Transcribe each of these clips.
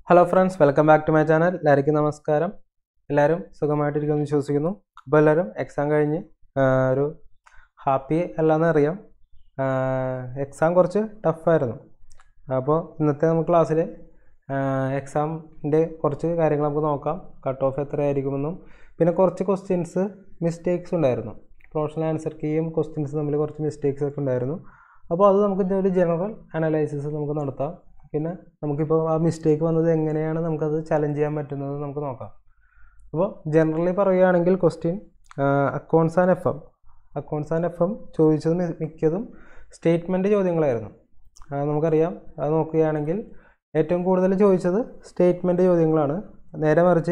hello friends welcome back to my channel എല്ലാവർക്കും നമസ്കാരം എല്ലാവരും സുഖമായിട്ടിരിക്കുമെന്ന് വിശ്വസിക്കുന്നു അപ്പോൾ എല്ലാവരും എക്സാം കഴിഞ്ഞ് ആ, ഒരു ഹാപ്പി അല്ലാന്ന് അറിയാം എക്സാം കുറച്ച് ടഫായിരുന്നു അപ്പോൾ ഇന്നത്തെ നമുക്ക് ക്ലാസ്സിൽ എക്സാമിൻ്റെ കുറച്ച് കാര്യങ്ങൾ നമുക്ക് നോക്കാം കട്ട് ഓഫ് എത്രയായിരിക്കുമെന്നും പിന്നെ കുറച്ച് ക്വസ്റ്റ്യൻസ് മിസ്റ്റേക്സ് ഉണ്ടായിരുന്നു പ്രൊഫഷണൽ ആൻസർ കീയും ക്വസ്റ്റ്യൻസ് തമ്മിൽ കുറച്ച് മിസ്റ്റേക്സ് ഒക്കെ ഉണ്ടായിരുന്നു അപ്പോൾ അത് നമുക്ക് ഇതിൻ്റെ ഒരു ജനറൽ അനലൈസിസ് നമുക്ക് നടത്താം പിന്നെ നമുക്കിപ്പോൾ ആ മിസ്റ്റേക്ക് വന്നത് എങ്ങനെയാണ് നമുക്കത് ചലഞ്ച് ചെയ്യാൻ പറ്റുന്നത് നമുക്ക് നോക്കാം അപ്പോൾ ജനറലി പറയുകയാണെങ്കിൽ question accounts and F M accounts and F M ചോദിച്ചത് മി- മിക്കതും സ്റ്റേറ്റ്മെൻറ്റ് ചോദ്യങ്ങളായിരുന്നു ആ, നമുക്കറിയാം അത് നോക്കുകയാണെങ്കിൽ ഏറ്റവും കൂടുതൽ ചോദിച്ചത് സ്റ്റേറ്റ്മെൻറ്റ് ചോദ്യങ്ങളാണ് നേരെ മറിച്ച്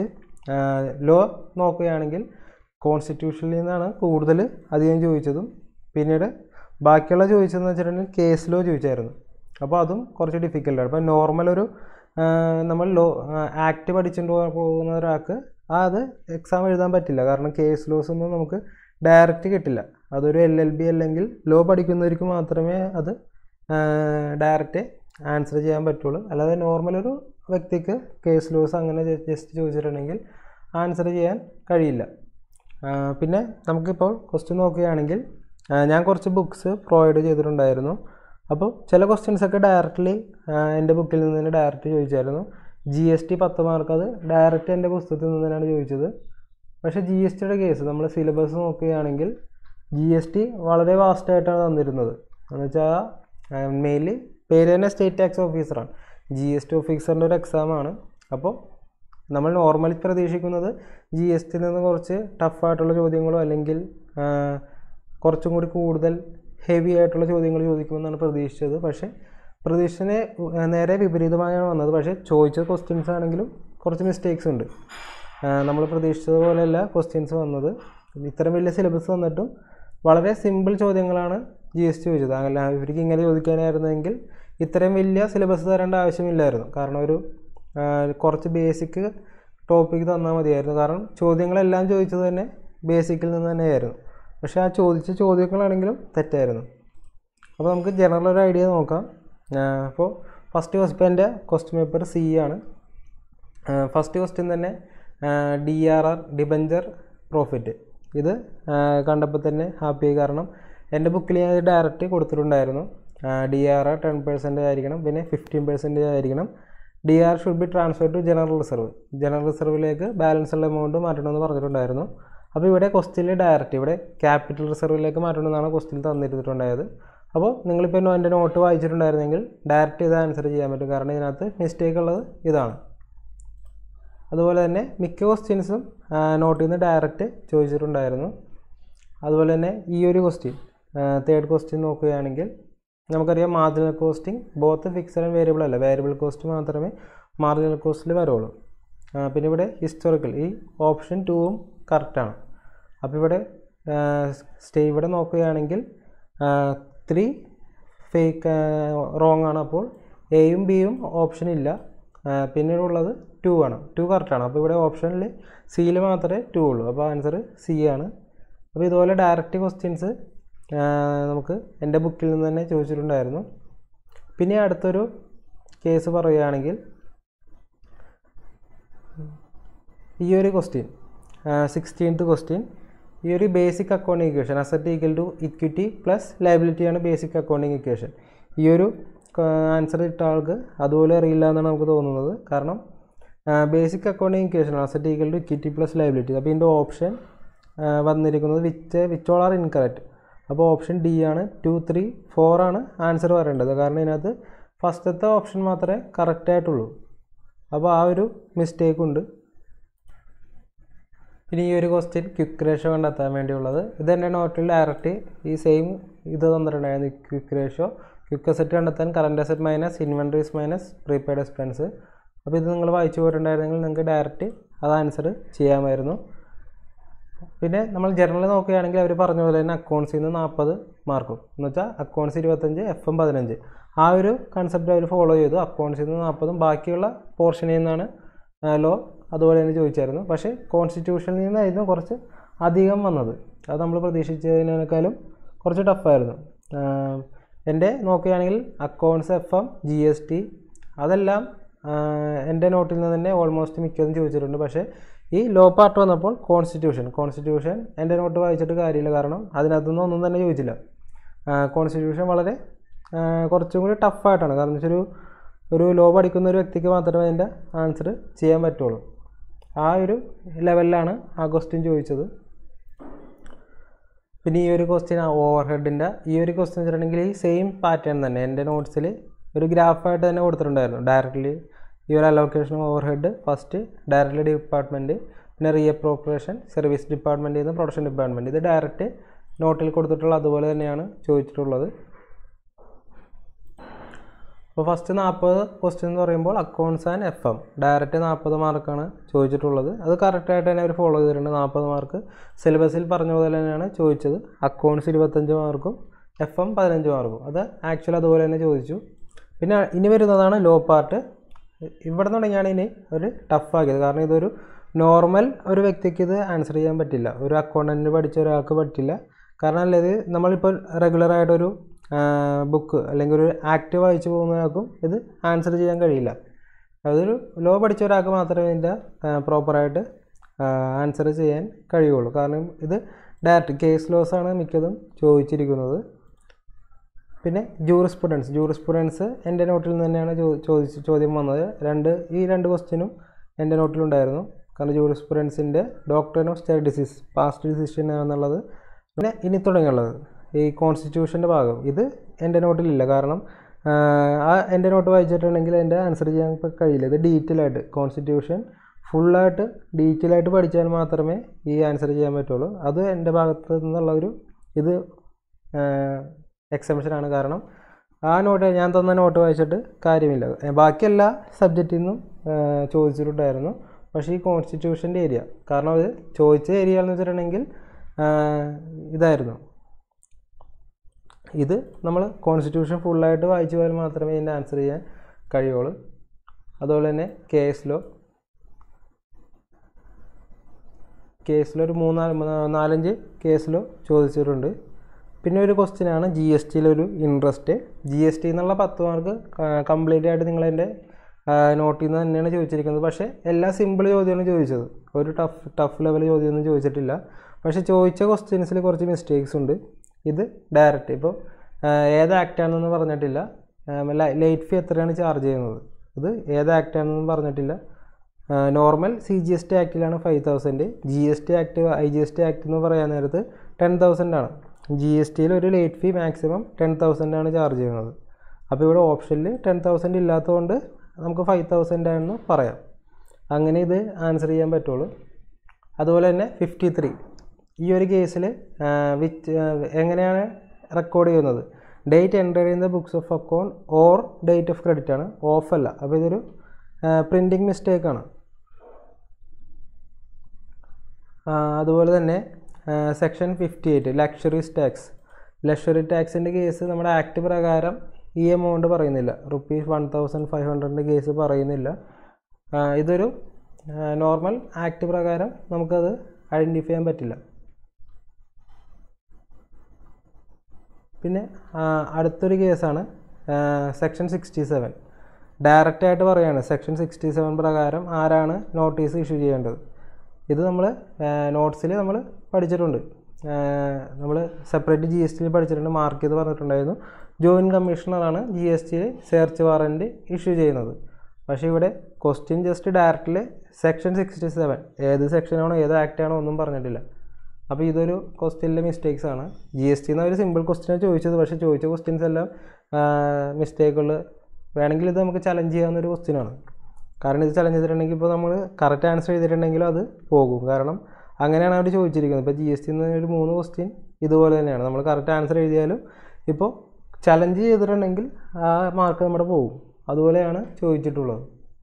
ലോ നോക്കുകയാണെങ്കിൽ കോൺസ്റ്റിറ്റ്യൂഷനിൽ നിന്നാണ് കൂടുതൽ അധികം ചോദിച്ചതും പിന്നീട് ബാക്കിയുള്ള ചോദിച്ചതെന്ന് വെച്ചിട്ടുണ്ടെങ്കിൽ കേസ് ലോ ചോദിച്ചായിരുന്നു അപ്പോൾ അതും കുറച്ച് ഡിഫിക്കൽട്ടാണ് അപ്പോൾ നോർമൽ ഒരു ആ, നമ്മൾ ലോ ആക്ട് പഠിച്ചുകൊണ്ട് പോ- പോകുന്ന ഒരാൾക്ക് ആ അത് എക്സാം എഴുതാൻ പറ്റില്ല കാരണം കേസ് ലോസ് ഒന്നും നമുക്ക് ഡയറക്റ്റ് കിട്ടില്ല അതൊരു എൽ എൽ ബി അല്ലെങ്കിൽ ലോ പഠിക്കുന്നവർക്ക് മാത്രമേ അത് ഡയറക്റ്റ് ആൻസർ ചെയ്യാൻ പറ്റുള്ളൂ അല്ലാതെ നോർമൽ ഒരു വ്യക്തിക്ക് കേസ് ലോസ് അങ്ങനെ ജസ്റ്റ് ചോദിച്ചിട്ടുണ്ടെങ്കിൽ ആൻസർ ചെയ്യാൻ കഴിയില്ല ആ, പിന്നെ നമുക്കിപ്പോൾ ക്വസ്റ്റ്യൻ നോക്കുകയാണെങ്കിൽ ആ, ഞാൻ കുറച്ച് ബുക്സ് പ്രൊവൈഡ് ചെയ്തിട്ടുണ്ടായിരുന്നു അപ്പോൾ ചില ക്വസ്റ്റ്യൻസ് ഒക്കെ ഡയറക്റ്റ്ലി എൻ്റെ ബുക്കിൽ നിന്ന് തന്നെ ഡയറക്റ്റ് ചോദിച്ചായിരുന്നു ജി എസ് ടി പത്ത് മാർക്ക് അത് ഡയറക്റ്റ് എൻ്റെ പുസ്തകത്തിൽ നിന്ന് തന്നെയാണ് ചോദിച്ചത് പക്ഷേ ജി എസ് ടിയുടെ കേസ് നമ്മൾ സിലബസ് നോക്കുകയാണെങ്കിൽ ജി എസ് ടി വളരെ വാസ്റ്റായിട്ടാണ് തന്നിരുന്നത് എന്ന് വെച്ചാൽ മെയിൻലി പേര് തന്നെ സ്റ്റേറ്റ് ടാക്സ് ഓഫീസറാണ് ജി എസ് ടി ഓഫീസറിൻ്റെ ഒരു എക്സാമാണ് അപ്പോൾ നമ്മൾ നോർമലി പ്രതീക്ഷിക്കുന്നത് ജി എസ് ടിയിൽ നിന്ന് കുറച്ച് ടഫായിട്ടുള്ള ചോദ്യങ്ങളോ അല്ലെങ്കിൽ ആ, കുറച്ചും കൂടി കൂടുതൽ ഹെവി ആയിട്ടുള്ള ചോദ്യങ്ങൾ ചോദിക്കുമെന്നാണ് പ്രതീക്ഷിച്ചത് പക്ഷേ പ്രതീക്ഷനെ നേരെ വിപരീതമായാണ് വന്നത് പക്ഷേ ചോദിച്ച ക്വസ്റ്റ്യൻസ് ആണെങ്കിലും കുറച്ച് മിസ്റ്റേക്സ് ഉണ്ട് നമ്മൾ പ്രതീക്ഷിച്ചത് പോലെയല്ല ക്വസ്റ്റ്യൻസ് വന്നത് ഇത്രയും വലിയ സിലബസ് വന്നിട്ടും വളരെ സിമ്പിൾ ചോദ്യങ്ങളാണ് ജി എസ് ടി ചോദിച്ചത് അല്ല ഇവർക്ക് ഇങ്ങനെ ചോദിക്കാനായിരുന്നെങ്കിൽ ഇത്രയും വലിയ സിലബസ് തരേണ്ട ആവശ്യമില്ലായിരുന്നു കാരണം ഒരു ആ, കുറച്ച് ബേസിക് ടോപ്പിക് തന്നാൽ മതിയായിരുന്നു കാരണം ചോദ്യങ്ങളെല്ലാം ചോദിച്ചത് തന്നെ ബേസിക്കിൽ നിന്ന് തന്നെയായിരുന്നു പക്ഷേ ആ ചോദിച്ച ചോദ്യങ്ങളാണെങ്കിലും തെറ്റായിരുന്നു അപ്പോൾ നമുക്ക് ജനറൽ ഒരു ഐഡിയ നോക്കാം അപ്പോൾ ഫസ്റ്റ് ക്വസ്റ്റ് എൻ്റെ ക്വസ്റ്റ്യൻ പേപ്പർ സി ആണ് ഫസ്റ്റ് ക്വസ്റ്റ്യൻ തന്നെ D R R debenture profit ഇത് ആ, കണ്ടപ്പോൾ തന്നെ ഹാപ്പിയായി കാരണം എൻ്റെ ബുക്കിൽ ഞാൻ ഡയറക്റ്റ് കൊടുത്തിട്ടുണ്ടായിരുന്നു D R R ten percentage ആയിരിക്കണം പിന്നെ ഫിഫ്റ്റീൻ പെർസെൻറ്റേജ് ആയിരിക്കണം D R should be transfer to general reserve general റിസർവിലേക്ക് ബാലൻസ് ഉള്ള എമൗണ്ട് മാറ്റണമെന്ന് പറഞ്ഞിട്ടുണ്ടായിരുന്നു അപ്പോൾ ഇവിടെ ക്വസ്റ്റ്യനിൽ ഡയറക്റ്റ് ഇവിടെ ക്യാപിറ്റൽ റിസർവിലേക്ക് മാറ്റണമെന്നാണ് ക്വസ്റ്റ്യൻ തന്നിരുന്നിട്ടുണ്ടായത് അപ്പോൾ നിങ്ങളിപ്പോൾ എൻ്റെ നോട്ട് വായിച്ചിട്ടുണ്ടായിരുന്നെങ്കിൽ ഡയറക്റ്റ് ഇത് ആൻസർ ചെയ്യാൻ പറ്റും കാരണം ഇതിനകത്ത് മിസ്റ്റേക്ക് ഉള്ളത് ഇതാണ് അതുപോലെ തന്നെ മിക്ക ക്വസ്റ്റ്യൻസും നോട്ടിൽ നിന്ന് ഡയറക്റ്റ് ചോദിച്ചിട്ടുണ്ടായിരുന്നു അതുപോലെ തന്നെ ഈ ഒരു ക്വസ്റ്റ്യൻ തേർഡ് ക്വസ്റ്റ്യൻ നോക്കുകയാണെങ്കിൽ നമുക്കറിയാം marginal costing both fixed and variable അല്ല വേരിയബിൾ കോസ്റ്റ് മാത്രമേ മാർജിനൽ കോസ്റ്റിൽ വരുള്ളൂ ആ, പിന്നെ ഇവിടെ ഹിസ്റ്റോറിക്കൽ ഈ ഓപ്ഷൻ ടൂവും കറക്റ്റാണ് അപ്പോൾ ഇവിടെ സ്റ്റേ ഇവിടെ നോക്കുകയാണെങ്കിൽ ത്രീ ഫേക്ക് റോങ് ആണ് അപ്പോൾ എയും ബിയും ഓപ്ഷൻ ഇല്ല ആ, പിന്നീടുള്ളത് ടു ആണ് ടു കറക്റ്റാണ് അപ്പോൾ ഇവിടെ ഓപ്ഷനിൽ സിയിൽ മാത്രമേ ടു ഉള്ളൂ അപ്പോൾ ആൻസർ സി ആണ് അപ്പോൾ ഇതുപോലെ ഡയറക്റ്റ് ക്വസ്റ്റ്യൻസ് നമുക്ക് എൻ്റെ ബുക്കിൽ നിന്ന് തന്നെ ചോദിച്ചിട്ടുണ്ടായിരുന്നു പിന്നെ അടുത്തൊരു കേസ് പറയുകയാണെങ്കിൽ ഈ ഒരു ക്വസ്റ്റ്യൻ സിക്സ്റ്റീൻത്ത് ക്വസ്റ്റ്യൻ ഈ ഒരു basic accounting equation asset equal to equity plus ലയബിലിറ്റിയാണ് ബേസിക് അക്കൗണ്ടിങ് ഇക്വേഷൻ ഈ ഒരു ആൻസർ ഇട്ട ആൾക്ക് അതുപോലെ അറിയില്ല എന്നാണ് നമുക്ക് തോന്നുന്നത് കാരണം basic accounting equation asset equal to equity plus liability അപ്പോൾ ഇതിൻ്റെ ഓപ്ഷൻ വന്നിരിക്കുന്നത് which which all are incorrect അപ്പോൾ ഓപ്ഷൻ ഡി ആണ് ടു ത്രീ ഫോർ ആണ് ആൻസർ വരേണ്ടത് കാരണം ഇതിനകത്ത് ഫസ്റ്റത്തെ ഓപ്ഷൻ മാത്രമേ കറക്റ്റ് ആയിട്ടുള്ളൂ അപ്പോൾ ആ ഒരു മിസ്റ്റേക്ക് ഉണ്ട് ഇനി ഈ ഒരു ക്വസ്റ്റ്യൻ ക്വിക്ക് റേഷ്യോ കണ്ടെത്താൻ വേണ്ടിയുള്ളത് ഇത് തന്നെ നോട്ടിൽ ഡയറക്റ്റ് ഈ സെയിം ഇത് തന്നിട്ടുണ്ടായിരുന്നു ക്വിക്ക് റേഷ്യോ ക്വിക്ക് അസറ്റ് കണ്ടെത്താൻ current asset minus inventories minus prepaid expense അപ്പോൾ ഇത് നിങ്ങൾ വായിച്ചു പോയിട്ടുണ്ടായിരുന്നെങ്കിൽ നിങ്ങൾക്ക് ഡയറക്റ്റ് അത് ആൻസർ ചെയ്യാമായിരുന്നു പിന്നെ നമ്മൾ ജനറൽ നോക്കുകയാണെങ്കിൽ അവർ പറഞ്ഞ പോലെ തന്നെ അക്കൗണ്ട്സിൽ നിന്ന് നാൽപ്പത് മാർക്കും എന്ന് വെച്ചാൽ അക്കൗണ്ട്സ് ഇരുപത്തഞ്ച് എഫ് എം പതിനഞ്ച് ആ ഒരു കൺസെപ്റ്റ് അവർ ഫോളോ ചെയ്തു അക്കൗണ്ട്സിൽ നിന്ന് നാൽപ്പതും ബാക്കിയുള്ള പോർഷനിൽ നിന്നാണ് ലോ അതുപോലെ തന്നെ ചോദിച്ചായിരുന്നു പക്ഷേ കോൺസ്റ്റിറ്റ്യൂഷനിൽ നിന്നായിരുന്നു കുറച്ച് അധികം വന്നത് അത് നമ്മൾ പ്രതീക്ഷിച്ചതിനേക്കാളും കുറച്ച് ടഫായിരുന്നു എൻ്റെ നോക്കുകയാണെങ്കിൽ accounts F M G S T അതെല്ലാം എൻ്റെ നോട്ടിൽ നിന്ന് തന്നെ ഓൾമോസ്റ്റ് മിക്കതും ചോദിച്ചിട്ടുണ്ട് പക്ഷേ ഈ ലോ പാർട്ട് വന്നപ്പോൾ കോൺസ്റ്റിറ്റ്യൂഷൻ കോൺസ്റ്റിറ്റ്യൂഷൻ എൻ്റെ നോട്ട് വായിച്ചിട്ട് കാര്യമില്ല കാരണം അതിനകത്തുനിന്ന് ഒന്നും തന്നെ ചോദിച്ചില്ല കോൺസ്റ്റിറ്റ്യൂഷൻ വളരെ ആ, കുറച്ചും കൂടി ടഫായിട്ടാണ് കാരണം വെച്ചാൽ ഒരു ഒരു ലോ പഠിക്കുന്ന ഒരു വ്യക്തിക്ക് മാത്രമേ അതിൻ്റെ ആൻസർ ചെയ്യാൻ പറ്റുള്ളൂ ആ ഒരു ലെവലിലാണ് ആ ക്വസ്റ്റ്യൻ ചോദിച്ചത് പിന്നെ ഈ ഒരു ക്വസ്റ്റ്യൻ ഓവർ ഹെഡിൻ്റെ ഈ ഒരു ക്വസ്റ്റ്യൻ വെച്ചിട്ടുണ്ടെങ്കിൽ ഈ സെയിം പാറ്റേൺ തന്നെ എൻ്റെ നോട്ട്സിൽ ഒരു ഗ്രാഫായിട്ട് തന്നെ കൊടുത്തിട്ടുണ്ടായിരുന്നു ഡയറക്റ്റ്ലി ഈ ഒരു allocation overhead first directly department പിന്നെ റീ അപ്രോപ്രിയേഷൻ സർവീസ് ഡിപ്പാർട്ട്മെൻറ്റിൽ നിന്ന് പ്രൊഡക്ഷൻ ഡിപ്പാർട്ട്മെൻറ്റ് ഇത് ഡയറക്റ്റ് നോട്ടിൽ കൊടുത്തിട്ടുള്ള അതുപോലെ തന്നെയാണ് ചോദിച്ചിട്ടുള്ളത് അപ്പോൾ ഫസ്റ്റ് നാൽപ്പത് ക്വസ്റ്റ്യൻ എന്ന് പറയുമ്പോൾ accounts and F M direct നാൽപ്പത് മാർക്കാണ് ചോദിച്ചിട്ടുള്ളത് അത് കറക്റ്റായിട്ട് തന്നെ അവർ ഫോളോ ചെയ്തിട്ടുണ്ട് നാൽപ്പത് മാർക്ക് സിലബസിൽ പറഞ്ഞ പോലെ തന്നെയാണ് ചോദിച്ചത് അക്കൗണ്ട്സ് ഇരുപത്തഞ്ച് മാർക്കും എഫ് എം പതിനഞ്ച് മാർക്കും അത് ആക്ച്വൽ അതുപോലെ തന്നെ ചോദിച്ചു പിന്നെ ഇനി വരുന്നതാണ് ലോ പാർട്ട് ഇവിടെ തുടങ്ങിയാണ് ഇനി ഒരു ടഫാക്കിയത് കാരണം ഇതൊരു നോർമൽ ഒരു വ്യക്തിക്ക് ഇത് ആൻസർ ചെയ്യാൻ പറ്റില്ല ഒരു അക്കൗണ്ടൻറ്റ് പഠിച്ച ഒരാൾക്ക് പറ്റില്ല കാരണം അല്ലത് നമ്മളിപ്പോൾ റെഗുലറായിട്ടൊരു ബുക്ക് അല്ലെങ്കിൽ ഒരു ആക്ട് വായിച്ചു പോകുന്നവർക്കും ഇത് ആൻസർ ചെയ്യാൻ കഴിയില്ല അതൊരു ലോ പഠിച്ച ഒരാൾക്ക് മാത്രമേ ഇതിൻ്റെ പ്രോപ്പറായിട്ട് ആൻസർ ചെയ്യാൻ കഴിയുള്ളൂ കാരണം ഇത് ഡയറക്റ്റ് കേസ് ലോസ് ആണ് മിക്കതും ചോദിച്ചിരിക്കുന്നത് പിന്നെ ജൂറിസ്പ്രുഡൻസ് ജൂറിസ്പ്രുഡൻസ് എൻ്റെ നോട്ടിൽ നിന്ന് തന്നെയാണ് ചോ- ചോദിച്ച് ചോദ്യം വന്നത് രണ്ട് ഈ രണ്ട് ക്വസ്റ്റ്യനും എൻ്റെ നോട്ടിലുണ്ടായിരുന്നു കാരണം ജൂറിസ്പ്രുഡൻസിൻ്റെ doctrine of stare decisis past decision എന്നുള്ളത് പിന്നെ ഇനി തുടങ്ങിയുള്ളത് ഈ കോൺസ്റ്റിറ്റ്യൂഷൻ്റെ ഭാഗം ഇത് എൻ്റെ നോട്ടിലില്ല കാരണം ആഹ്, ആ എൻ്റെ നോട്ട് വായിച്ചിട്ടുണ്ടെങ്കിൽ എൻ്റെ ആൻസർ ചെയ്യാൻ ഇപ്പം കഴിയില്ല ഇത് ഡീറ്റെയിൽ ആയിട്ട് കോൺസ്റ്റിറ്റ്യൂഷൻ ഫുള്ളായിട്ട് ഡീറ്റെയിൽ ആയിട്ട് പഠിച്ചാൽ മാത്രമേ ഈ ആൻസർ ചെയ്യാൻ പറ്റുള്ളൂ അത് എൻ്റെ ഭാഗത്ത് നിന്നുള്ള ഒരു ഇത് എക്സംഷനാണ് കാരണം ആ നോട്ട് ഞാൻ തന്ന നോട്ട് വായിച്ചിട്ട് കാര്യമില്ല ഏ, ബാക്കി എല്ലാ സബ്ജക്റ്റിൽ നിന്നും ഏ, ചോദിച്ചിട്ടുണ്ടായിരുന്നു പക്ഷേ ഈ കോൺസ്റ്റിറ്റ്യൂഷൻ്റെ ഏരിയ കാരണം അത് ചോദിച്ച ഏരിയ എന്ന് വെച്ചിട്ടുണ്ടെങ്കിൽ ആ, ഇതായിരുന്നു ഇത് നമ്മൾ കോൺസ്റ്റിറ്റ്യൂഷൻ ഫുള്ളായിട്ട് വായിച്ചു പോയാൽ മാത്രമേ ഇതിൻ്റെ ആൻസർ ചെയ്യാൻ കഴിയുള്ളൂ അതുപോലെ തന്നെ കേസ് ലോ കേസിൽ ഒരു മൂന്നാല് മൂന്നാ- നാലഞ്ച് കേസിലോ ചോദിച്ചിട്ടുണ്ട് പിന്നെ ഒരു ക്വസ്റ്റ്യൻ ആണ് ജി എസ് ടിയിലൊരു ഇൻട്രസ്റ്റ് ജി എസ് ടി എന്നുള്ള പത്ത് മാർക്ക് കംപ്ലീറ്റ് ആയിട്ട് നിങ്ങളതിൻ്റെ നോട്ടിൽ നിന്ന് തന്നെയാണ് ചോദിച്ചിരിക്കുന്നത് പക്ഷേ എല്ലാ സിമ്പിൾ ചോദ്യമാണ് ചോദിച്ചത് ഒരു ടഫ് ടഫ് ലെവൽ ചോദ്യമൊന്നും ചോദിച്ചിട്ടില്ല പക്ഷേ ചോദിച്ച ക്വസ്റ്റ്യൻസിൽ കുറച്ച് മിസ്റ്റേക്സ് ഉണ്ട് ഇത് ഡയറക്റ്റ് ഇപ്പോൾ ഏത് ആക്റ്റാണെന്ന് പറഞ്ഞിട്ടില്ല ലേറ്റ് ഫീ എത്രയാണ് ചാർജ് ചെയ്യുന്നത് ഇത് ഏത് ആക്റ്റാണെന്ന് പറഞ്ഞിട്ടില്ല normal C G S T ആക്റ്റിലാണ് five thousand G S T act I G S T act എന്ന് പറയാൻ നേരത്ത് ടെൻ തൗസൻഡ് ആണ് ജി എസ് ടിയിൽ ഒരു late fee maximum ten thousand ആണ് ചാർജ് ചെയ്യുന്നത് അപ്പോൾ ഇവിടെ ഓപ്ഷനിൽ ടെൻ തൗസൻഡ് ഇല്ലാത്തതുകൊണ്ട് നമുക്ക് ഫൈവ് തൗസൻഡ് ആണെന്ന് പറയാം അങ്ങനെ ഇത് ആൻസർ ചെയ്യാൻ പറ്റുള്ളൂ അതുപോലെ തന്നെ ഫിഫ്റ്റി ത്രീ ഈ ഒരു കേസിൽ വിച്ച് എങ്ങനെയാണ് റെക്കോർഡ് ചെയ്യുന്നത് date enter in the books of account or date of credit ആണ് ഓഫ് അല്ല അപ്പോൾ ഇതൊരു പ്രിൻറ്റിങ് മിസ്റ്റേക്കാണ് അതുപോലെ തന്നെ section fifty eight luxuries tax luxury ടാക്സിൻ്റെ കേസ് നമ്മുടെ ആക്ട് പ്രകാരം ഈ എമൗണ്ട് പറയുന്നില്ല റുപ്പീസ് വൺ തൗസൻഡ് ഫൈവ് ഹൺഡ്രഡിൻ്റെ കേസ് പറയുന്നില്ല ആ, ഇതൊരു നോർമൽ ആക്ട് പ്രകാരം നമുക്കത് ഐഡൻറ്റിഫൈ ചെയ്യാൻ പറ്റില്ല പിന്നെ ആ, അടുത്തൊരു കേസാണ് സെക്ഷൻ സിക്സ്റ്റി സെവൻ ഡയറക്റ്റായിട്ട് പറയുകയാണ് സെക്ഷൻ സിക്സ്റ്റി സെവൻ പ്രകാരം ആരാണ് നോട്ടീസ് ഇഷ്യൂ ചെയ്യേണ്ടത് ഇത് നമ്മൾ നോട്ട്സിൽ നമ്മൾ പഠിച്ചിട്ടുണ്ട് നമ്മൾ സെപ്പറേറ്റ് ജി എസ് ടിയിൽ പഠിച്ചിട്ടുണ്ട് മാർക്ക് ചെയ്ത് പറഞ്ഞിട്ടുണ്ടായിരുന്നു ജോയിൻറ്റ് കമ്മീഷണറാണ് ജി എസ് ടിയിൽ സെർച്ച് വാറൻറ്റ് ഇഷ്യൂ ചെയ്യുന്നത് പക്ഷേ ഇവിടെ ക്വസ്റ്റ്യൻ ജസ്റ്റ് ഡയറക്റ്റിൽ സെക്ഷൻ സിക്സ്റ്റി സെവൻ ഏത് സെക്ഷനാണോ ഏത് ആക്റ്റാണോ ഒന്നും പറഞ്ഞിട്ടില്ല അപ്പോൾ ഇതൊരു ക്വസ്റ്റ്യനിലെ മിസ്റ്റേക്സ് ആണ് ജി എസ് ടി എന്ന ഒരു സിമ്പിൾ ക്വസ്റ്റ്യനാണ് ചോദിച്ചത് പക്ഷേ ചോദിച്ച ക്വസ്റ്റ്യൻസ് എല്ലാം മിസ്റ്റേക്കുകൾ വേണമെങ്കിൽ ഇത് നമുക്ക് ചലഞ്ച് ചെയ്യാവുന്ന ഒരു ക്വസ്റ്റ്യനാണ് കാരണം ഇത് ചലഞ്ച് ചെയ്തിട്ടുണ്ടെങ്കിൽ ഇപ്പോൾ നമ്മൾ കറക്റ്റ് ആൻസർ ചെയ്തിട്ടുണ്ടെങ്കിലും അത് പോകും കാരണം അങ്ങനെയാണ് അവർ ചോദിച്ചിരിക്കുന്നത് ഇപ്പോൾ ജി എസ് ടി എന്ന ഒരു മൂന്ന് ക്വസ്റ്റ്യൻ ഇതുപോലെ തന്നെയാണ് നമ്മൾ കറക്റ്റ് ആൻസർ എഴുതിയാലും ഇപ്പോൾ ചലഞ്ച് ചെയ്തിട്ടുണ്ടെങ്കിൽ ആ മാർക്ക് നമ്മുടെ പോകും അതുപോലെയാണ് ചോദിച്ചിട്ടുള്ളത്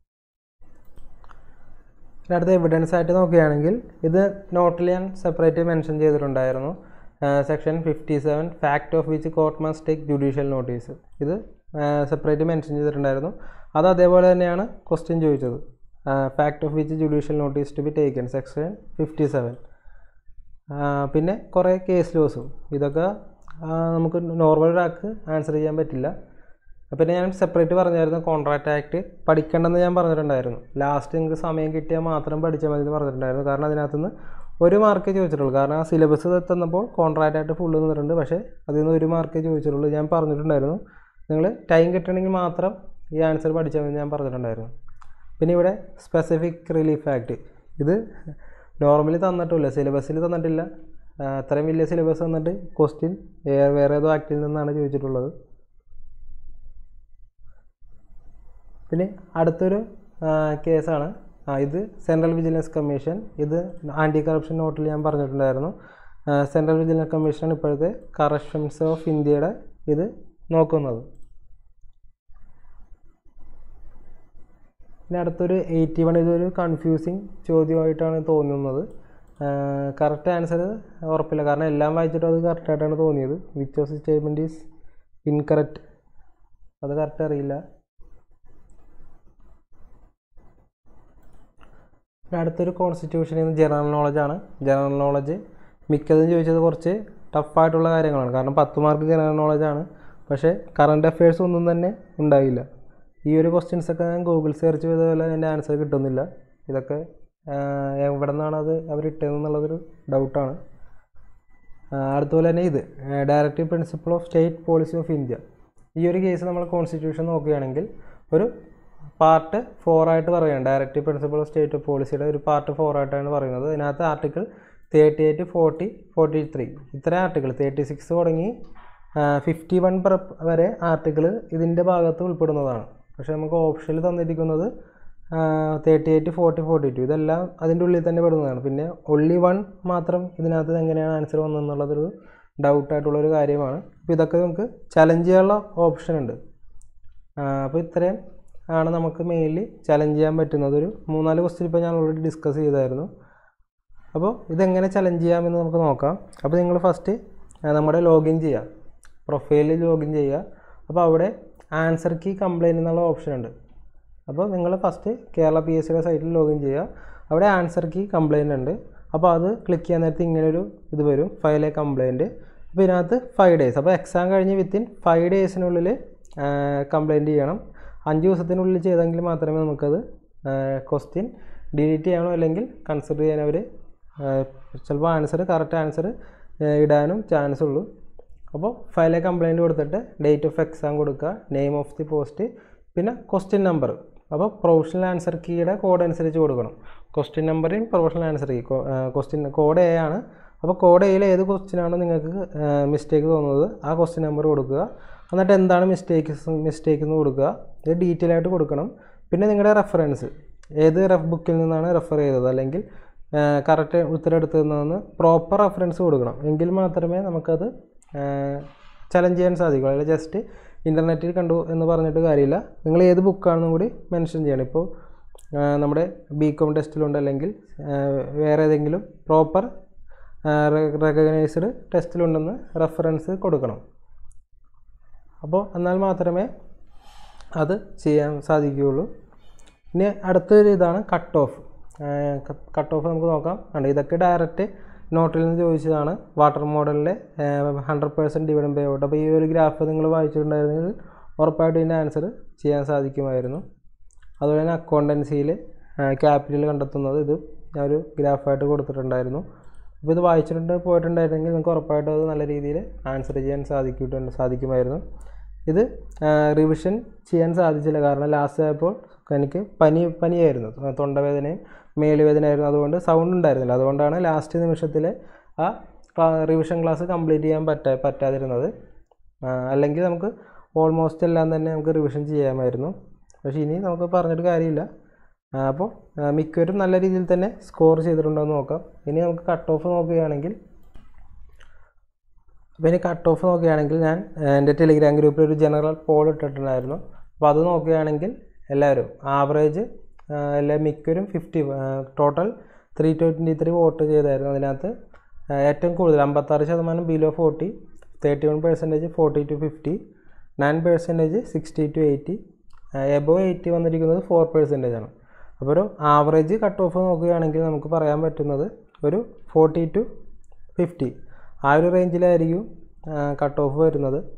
ഇനി അടുത്ത എവിഡൻസ് ആയിട്ട് നോക്കുകയാണെങ്കിൽ ഇത് നോട്ടിൽ ഞാൻ സെപ്പറേറ്റ് മെൻഷൻ ചെയ്തിട്ടുണ്ടായിരുന്നു section fifty seven fact of which court must take judicial notice ഇത് സെപ്പറേറ്റ് മെൻഷൻ ചെയ്തിട്ടുണ്ടായിരുന്നു അത് അതേപോലെ തന്നെയാണ് ക്വസ്റ്റ്യൻ ചോദിച്ചത് fact of which judicial notice to be taken section fifty seven പിന്നെ കുറേ കേസ് ലോസും ഇതൊക്കെ ആ, നമുക്ക് നോർമൽ ഒരാൾക്ക് ആൻസർ ചെയ്യാൻ പറ്റില്ല പിന്നെ ഞാൻ സെപ്പറേറ്റ് പറഞ്ഞായിരുന്നു കോൺട്രാക്ട് ആക്ട് പഠിക്കണമെന്ന് ഞാൻ പറഞ്ഞിട്ടുണ്ടായിരുന്നു ലാസ്റ്റ് നിങ്ങൾക്ക് സമയം കിട്ടിയാൽ മാത്രം പഠിച്ചാൽ മതി എന്ന് പറഞ്ഞിട്ടുണ്ടായിരുന്നു കാരണം അതിനകത്തുനിന്ന് ഒരു മാർക്കേ ചോദിച്ചിട്ടുള്ളൂ കാരണം ആ സിലബസ് തന്നപ്പോൾ കോൺട്രാക്ട് ആയിട്ട് ഫുള്ള് നിന്നിട്ടുണ്ട് പക്ഷേ അതിൽ നിന്ന് ഒരു മാർക്കേ ചോദിച്ചിട്ടുള്ളൂ ഞാൻ പറഞ്ഞിട്ടുണ്ടായിരുന്നു നിങ്ങൾ ടൈം കിട്ടണമെങ്കിൽ മാത്രം ഈ ആൻസർ പഠിച്ചാൽ മതി ഞാൻ പറഞ്ഞിട്ടുണ്ടായിരുന്നു പിന്നെ ഇവിടെ സ്പെസിഫിക് റിലീഫ് ആക്ട് ഇത് നോർമലി തന്നിട്ടില്ല സിലബസിൽ തന്നിട്ടില്ല ആ, അത്രയും വലിയ സിലബസ് തന്നിട്ട് ക്വസ്റ്റ്യൻ വേറെ ഏതോ ആക്ടിൽ നിന്നാണ് ചോദിച്ചിട്ടുള്ളത് പിന്നെ അടുത്തൊരു കേസാണ് ആ ഇത് സെൻട്രൽ വിജിലൻസ് കമ്മീഷൻ ഇത് ആൻറ്റി കറപ്ഷൻ നോട്ടിൽ ഞാൻ പറഞ്ഞിട്ടുണ്ടായിരുന്നു സെൻട്രൽ വിജിലൻസ് കമ്മീഷനാണ് ഇപ്പോഴത്തെ കറപ്ഷൻസ് ഓഫ് ഇന്ത്യയുടെ ഇത് നോക്കുന്നത് പിന്നെ അടുത്തൊരു എയ്റ്റി വൺ ഇതൊരു കൺഫ്യൂസിങ് ചോദ്യമായിട്ടാണ് തോന്നുന്നത് കറക്റ്റ് ആൻസർ ഉറപ്പില്ല കാരണം എല്ലാം വായിച്ചിട്ടും അത് കറക്റ്റായിട്ടാണ് തോന്നിയത് which of statement is incorrect അത് കറക്റ്റ് അറിയില്ല പിന്നെ അടുത്തൊരു കോൺസ്റ്റിറ്റ്യൂഷൻ ജനറൽ നോളജാണ് ജനറൽ നോളജ് മിക്കതും ചോദിച്ചത് കുറച്ച് ടഫായിട്ടുള്ള കാര്യങ്ങളാണ് കാരണം പത്ത് മാർക്ക് ജനറൽ നോളജാണ് പക്ഷേ കറണ്ട് അഫയേഴ്സ് ഒന്നും തന്നെ ഉണ്ടായില്ല ഈ ഒരു ക്വസ്റ്റ്യൻസ് ഒക്കെ ഞാൻ ഗൂഗിൾ സെർച്ച് ചെയ്ത പോലെ എൻ്റെ ആൻസർ കിട്ടുന്നില്ല ഇതൊക്കെ ആഹ്, എവിടെ നിന്നാണ് അത് അവർ ഇട്ടതെന്നുള്ളതൊരു ഡൗട്ടാണ് അതുപോലെ തന്നെ ഇത് directive principle of state policy of India ഈ ഒരു കേസ് നമ്മൾ കോൺസ്റ്റിറ്റ്യൂഷൻ നോക്കുകയാണെങ്കിൽ ഒരു പാർട്ട് ഫോർ ആയിട്ട് പറയുകയാണ് ഡയറക്റ്റീവ് പ്രിൻസിപ്പിൾ ഓഫ് സ്റ്റേറ്റ് പോളിസിയുടെ ഒരു പാർട്ട് ഫോർ ആയിട്ടാണ് പറയുന്നത് ഇതിനകത്ത് article thirty eight forty forty three ഇത്ര ആർട്ടിക്കിൾ തേർട്ടി സിക്സ് തുടങ്ങി ഫിഫ്റ്റി വൺ വരെ ആർട്ടിക്കിൾ ഇതിൻ്റെ ഭാഗത്ത് ഉൾപ്പെടുന്നതാണ് പക്ഷേ നമുക്ക് ഓപ്ഷനിൽ തന്നിരിക്കുന്നത് thirty eight forty forty two ഇതെല്ലാം അതിൻ്റെ ഉള്ളിൽ തന്നെ പെടുന്നതാണ് പിന്നെ ഒൺലി വൺ മാത്രം ഇതിനകത്ത് എങ്ങനെയാണ് ആൻസർ വന്നതെന്നുള്ളതൊരു ഡൗട്ടായിട്ടുള്ളൊരു കാര്യമാണ് അപ്പോൾ ഇതൊക്കെ നമുക്ക് ചലഞ്ച് ചെയ്യാനുള്ള ഓപ്ഷൻ ഉണ്ട് അപ്പോൾ ഇത്രയും ആണ് നമുക്ക് മെയിൻലി ചലഞ്ച് ചെയ്യാൻ പറ്റുന്നത് ഒരു മൂന്നാല് ക്വസ്റ്റ്യൻ ഇപ്പോൾ ഞാൻ ഓൾറെഡി ഡിസ്കസ് ചെയ്തായിരുന്നു അപ്പോൾ ഇതെങ്ങനെ ചലഞ്ച് ചെയ്യാമെന്ന് നമുക്ക് നോക്കാം അപ്പോൾ നിങ്ങൾ ഫസ്റ്റ് നമ്മുടെ ലോഗിൻ ചെയ്യുക പ്രൊഫൈലിൽ ലോഗിൻ ചെയ്യുക അപ്പോൾ അവിടെ ആൻസർ കീ കംപ്ലൈൻറ്റ് എന്നുള്ള ഓപ്ഷൻ ഉണ്ട് അപ്പോൾ നിങ്ങൾ ഫസ്റ്റ് കേരള പി എസ് സിയുടെ സൈറ്റിൽ ലോഗിൻ ചെയ്യുക അവിടെ ആൻസർ കീ കംപ്ലൈൻറ്റ് ഉണ്ട് അപ്പോൾ അത് ക്ലിക്ക് ചെയ്യാൻ നേരത്ത് ഇങ്ങനൊരു ഇത് വരും ഫയലെ കംപ്ലൈൻറ്റ് അപ്പോൾ ഇതിനകത്ത് ഫൈവ് ഡേയ്സ് അപ്പോൾ എക്സാം കഴിഞ്ഞ് വിത്തിൻ ഫൈവ് ഡേയ്സിനുള്ളിൽ കംപ്ലൈൻറ്റ് ചെയ്യണം അഞ്ച് ദിവസത്തിനുള്ളിൽ ചെയ്തെങ്കിൽ മാത്രമേ നമുക്കത് ക്വസ്റ്റ്യൻ ഡിലീറ്റ് ചെയ്യണോ അല്ലെങ്കിൽ കൺസിഡർ ചെയ്യാൻ അവർ ചിലപ്പോൾ ആൻസർ കറക്റ്റ് ആൻസർ ഇടാനും ചാൻസ് ഉള്ളൂ അപ്പോൾ ഫയലെ കംപ്ലൈൻറ്റ് കൊടുത്തിട്ട് ഡേറ്റ് ഓഫ് എക്സാം കൊടുക്കുക നെയിം ഓഫ് ദി പോസ്റ്റ് പിന്നെ ക്വസ്റ്റ്യൻ നമ്പർ അപ്പോൾ പ്രൊഫഷണൽ ആൻസർ കീയുടെ കോഡ് അനുസരിച്ച് കൊടുക്കണം ക്വസ്റ്റ്യൻ നമ്പറും professional answer key question code A ആണ് അപ്പോൾ കോഡ് എയിൽ ഏത് ക്വസ്റ്റ്യൻ ആണോ നിങ്ങൾക്ക് മിസ്റ്റേക്ക് തോന്നുന്നത് ആ ക്വസ്റ്റ്യൻ നമ്പർ കൊടുക്കുക എന്നിട്ട് എന്താണ് മിസ്റ്റേക്ക് മിസ്റ്റേക്ക് എന്ന് കൊടുക്കുക ഇത് ഡീറ്റെയിൽ ആയിട്ട് കൊടുക്കണം പിന്നെ നിങ്ങളുടെ റെഫറൻസ് ഏത് റെഫ് ബുക്കിൽ നിന്നാണ് റെഫർ ചെയ്തത് അല്ലെങ്കിൽ കറക്റ്റ് ഉത്തരം എടുത്തതെന്ന് പ്രോപ്പർ റെഫറൻസ് കൊടുക്കണം എങ്കിൽ മാത്രമേ നമുക്കത് ചലഞ്ച് ചെയ്യാൻ സാധിക്കൂ അല്ലെങ്കിൽ ജസ്റ്റ് ഇൻ്റർനെറ്റിൽ കണ്ടു എന്ന് പറഞ്ഞിട്ട് കാര്യമില്ല നിങ്ങൾ ഏത് ബുക്കാണെന്നും കൂടി മെൻഷൻ ചെയ്യണം ഇപ്പോൾ നമ്മുടെ ബി കോം ടെസ്റ്റിലുണ്ട് അല്ലെങ്കിൽ ആ, വേറെ ഏതെങ്കിലും പ്രോപ്പർ റെക്കഗ്നൈസ്ഡ് ടെസ്റ്റിലുണ്ടെന്ന് റെഫറൻസ് കൊടുക്കണം അപ്പോൾ എന്നാൽ മാത്രമേ അത് ചെയ്യാൻ സാധിക്കുകയുള്ളൂ ഇനി അടുത്തൊരു ഇതാണ് കട്ട് ഓഫ് കട്ട് ഓഫ് നമുക്ക് നോക്കാം ഉണ്ട് ഇതൊക്കെ ഡയറക്റ്റ് നോട്ടിൽ നിന്ന് ചോദിച്ചതാണ് വാട്ടർ മോഡലിലെ hundred percent dividend pay out അപ്പോൾ ഈ ഒരു ഗ്രാഫ് നിങ്ങൾ വായിച്ചിട്ടുണ്ടായിരുന്നെങ്കിൽ ഉറപ്പായിട്ടും ഇതിൻ്റെ ആൻസർ ചെയ്യാൻ സാധിക്കുമായിരുന്നു അതുപോലെ തന്നെ അക്കൗണ്ടൻസിയിൽ ക്യാപിറ്റൽ കണ്ടെത്തുന്നത് ഇത് ഞാൻ ഒരു ഗ്രാഫായിട്ട് കൊടുത്തിട്ടുണ്ടായിരുന്നു അപ്പോൾ ഇത് വായിച്ചിട്ടുണ്ട് പോയിട്ടുണ്ടായിരുന്നെങ്കിൽ നിങ്ങൾക്ക് ഉറപ്പായിട്ടും അത് നല്ല രീതിയിൽ ആൻസർ ചെയ്യാൻ സാധിക്കിട്ടുണ്ട് സാധിക്കുമായിരുന്നു ഇത് റിവിഷൻ ചെയ്യാൻ സാധിച്ചില്ല കാരണം ലാസ്റ്റ് ആയപ്പോൾ എനിക്ക് പനി പനിയായിരുന്നു തൊണ്ടവേദനയും മേലുവേദനയായിരുന്നു അതുകൊണ്ട് സൗണ്ട് ഉണ്ടായിരുന്നില്ല അതുകൊണ്ടാണ് ലാസ്റ്റ് നിമിഷത്തിൽ ആ റിവിഷൻ ക്ലാസ് കംപ്ലീറ്റ് ചെയ്യാൻ പറ്റാ പറ്റാതിരുന്നത് ആ, അല്ലെങ്കിൽ നമുക്ക് ഓൾമോസ്റ്റ് എല്ലാം തന്നെ നമുക്ക് റിവിഷൻ ചെയ്യാമായിരുന്നു പക്ഷേ ഇനി നമുക്ക് പറഞ്ഞിട്ട് കാര്യമില്ല ആ, അപ്പോൾ ആ, മിക്കവരും നല്ല രീതിയിൽ തന്നെ സ്കോർ ചെയ്തിട്ടുണ്ടോ എന്ന് നോക്കാം ഇനി നമുക്ക് കട്ട് ഓഫ് നോക്കുകയാണെങ്കിൽ അപ്പോൾ ഇനി കട്ട് ഓഫ് നോക്കുകയാണെങ്കിൽ ഞാൻ ആ, എൻ്റെ ടെലിഗ്രാം ഗ്രൂപ്പിൽ ഒരു ജനറൽ പോൾ ഇട്ടിട്ടുണ്ടായിരുന്നു അപ്പോൾ അത് നോക്കുകയാണെങ്കിൽ എല്ലാവരും ആവറേജ് എല്ലാ മിക്കവരും fifty total three twenty three vote ചെയ്തായിരുന്നു അതിനകത്ത് ആ, ഏറ്റവും കൂടുതൽ അമ്പത്താറ് ശതമാനം below forty thirty one percentage forty two fifty nine percentage sixty two eighty above eighty വന്നിരിക്കുന്നത് ഫോർ പെർസെൻറ്റേജ് ആണ് അപ്പോൾ ഒരു ആവറേജ് കട്ട് ഓഫ് നോക്കുകയാണെങ്കിൽ നമുക്ക് പറയാൻ പറ്റുന്നത് ഒരു ഫോർട്ടി ടു ഫിഫ്റ്റി ആ ഒരു റേഞ്ചിലായിരിക്കും കട്ട് ഓഫ് വരുന്നത്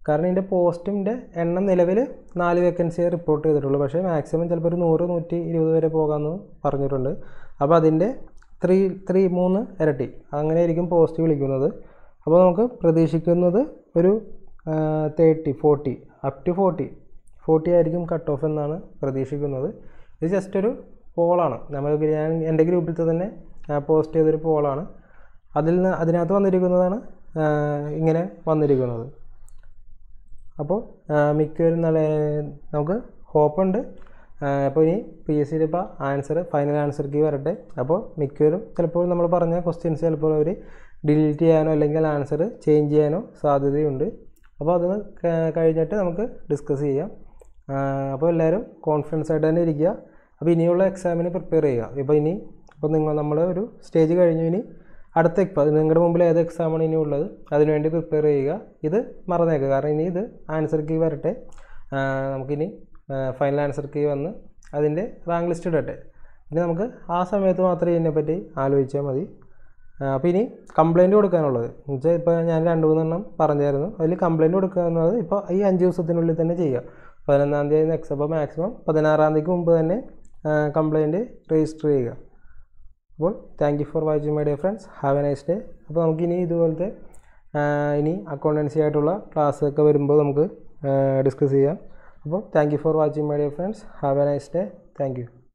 കാരണം ഇതിൻ്റെ പോസ്റ്റിൻ്റെ എണ്ണം നിലവിൽ നാല് വേക്കൻസിയെ റിപ്പോർട്ട് ചെയ്തിട്ടുള്ളൂ പക്ഷേ മാക്സിമം ചിലപ്പോൾ ഒരു നൂറ് നൂറ്റി ഇരുപത് വരെ പോകാമെന്ന് പറഞ്ഞിട്ടുണ്ട് അപ്പോൾ അതിൻ്റെ ത്രീ ത്രീ മൂന്ന് ഇരട്ടി അങ്ങനെയായിരിക്കും പോസ്റ്റ് വിളിക്കുന്നത് അപ്പോൾ നമുക്ക് പ്രതീക്ഷിക്കുന്നത് ഒരു thirty forty up to forty forty ആയിരിക്കും കട്ട് ഓഫ് എന്നാണ് പ്രതീക്ഷിക്കുന്നത് ഇത് ജസ്റ്റ് ഒരു പോളാണ് നമ്മൾ ഞാൻ എൻ്റെ ഗ്രൂപ്പിലത്തെ തന്നെ പോസ്റ്റ് ചെയ്തൊരു പോളാണ് അതിൽ നിന്ന് അതിനകത്ത് വന്നിരിക്കുന്നതാണ് ആ, ഇങ്ങനെ വന്നിരിക്കുന്നത് അപ്പോൾ മിക്കവരും നല്ല നമുക്ക് ഹോപ്പുണ്ട് അപ്പോൾ ഇനി പി എസ് സിയിൽ ഇപ്പോൾ ആൻസർ ഫൈനൽ ആൻസർക്ക് വരട്ടെ അപ്പോൾ മിക്കവരും ചിലപ്പോൾ നമ്മൾ പറഞ്ഞ ക്വസ്റ്റ്യൻസ് ചിലപ്പോൾ അവർ ഡിലീറ്റ് ചെയ്യാനോ അല്ലെങ്കിൽ ആൻസർ ചേഞ്ച് ചെയ്യാനോ സാധ്യതയുണ്ട് അപ്പോൾ അത് ക- കഴിഞ്ഞിട്ട് നമുക്ക് ഡിസ്കസ് ചെയ്യാം ആ, അപ്പോൾ എല്ലാവരും കോൺഫിഡൻസ് ആയിട്ട് തന്നെ ഇരിക്കുക അപ്പോൾ ഇനിയുള്ള എക്സാമിന് പ്രിപ്പയർ ചെയ്യുക ഇപ്പോൾ ഇനി ഇപ്പോൾ നിങ്ങൾ നമ്മൾ ഒരു സ്റ്റേജ് കഴിഞ്ഞു ഇനി അടുത്ത ഇപ്പോൾ നിങ്ങളുടെ മുമ്പിൽ ഏത് എക്സാമാണ് ഇനി ഉള്ളത് അതിനുവേണ്ടി പ്രിപ്പയർ ചെയ്യുക ഇത് മറന്നേക്കുക കാരണം ഇനി ഇത് ആൻസർ കീ വരട്ടെ ആ, നമുക്കിനി ഫൈനൽ ആൻസർ കീ വന്ന് അതിൻ്റെ റാങ്ക് ലിസ്റ്റ് ഇടട്ടെ ഇനി നമുക്ക് ആ സമയത്ത് മാത്രമേ ഇതിനെപ്പറ്റി ആലോചിച്ചാൽ മതി അപ്പോൾ ഇനി കംപ്ലയിൻറ്റ് കൊടുക്കാനുള്ളത് എന്നുവെച്ചാൽ ഇപ്പോൾ ഞാൻ രണ്ട് മൂന്നെണ്ണം പറഞ്ഞായിരുന്നു അതിൽ കംപ്ലയിൻറ്റ് കൊടുക്കാവുന്നത് ഇപ്പോൾ ഈ അഞ്ച് ദിവസത്തിനുള്ളിൽ തന്നെ ചെയ്യുക പതിനൊന്നാം തീയതി നെക്സ്റ്റ് അപ്പോൾ മാക്സിമം പതിനാറാം തീയതിക്ക് മുമ്പ് തന്നെ കംപ്ലയിൻറ്റ് രജിസ്റ്റർ ചെയ്യുക അപ്പോൾ thank you for watching my dear friends have a nice day അപ്പോൾ നമുക്കിനി ഇതുപോലത്തെ ആ, ഇനി അക്കൗണ്ടൻസി ആയിട്ടുള്ള ക്ലാസ്സൊക്കെ വരുമ്പോൾ നമുക്ക് ഡിസ്കസ് ചെയ്യാം അപ്പോൾ thank you for watching my dear friends have a nice day thank U